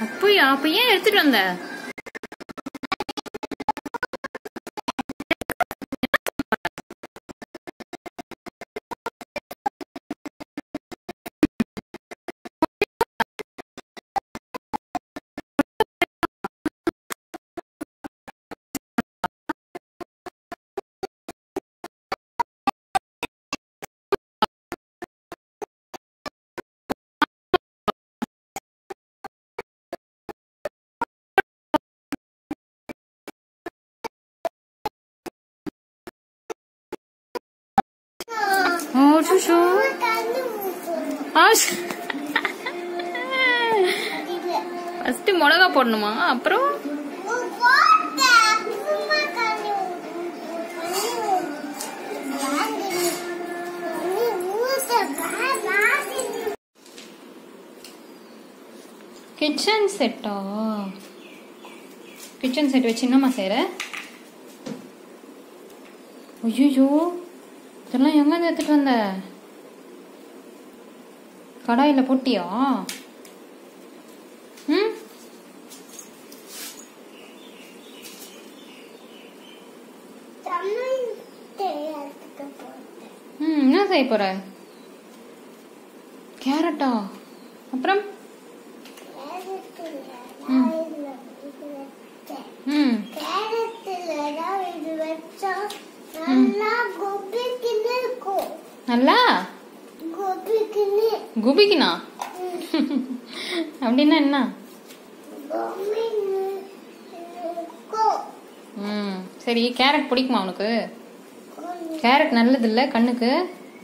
அப்படியா அப்ப ஏன் எடுத்துட்டு வந்த அச்சோ ஃபர்ஸ்ட் மிளகா போடணுமா அப்புறம் கிச்சன் செட்டா கிச்சன் செட் வச்சு என்னம்மா செய்யற ஐயோ இதெல்லாம் எங்க எடுத்துட்டு வந்த கடாயில போட்டியா ம் ம் என்ன செய்ய போற கேரட்டா அப்புறம் ம் நல்லா குபிக்குனா அப்படின்னா என்ன ம் சரி கேரட் பிடிக்குமா உனக்கு கேரட் நல்லது இல்ல கண்ணுக்கு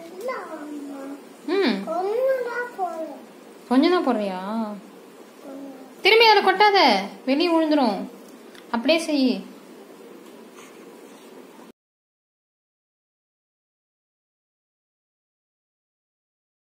ம் கொஞ்சம் தான் போடுறியா திரும்பி அதை கொட்டாத வெளியே விழுந்துரும் அப்படியே செய்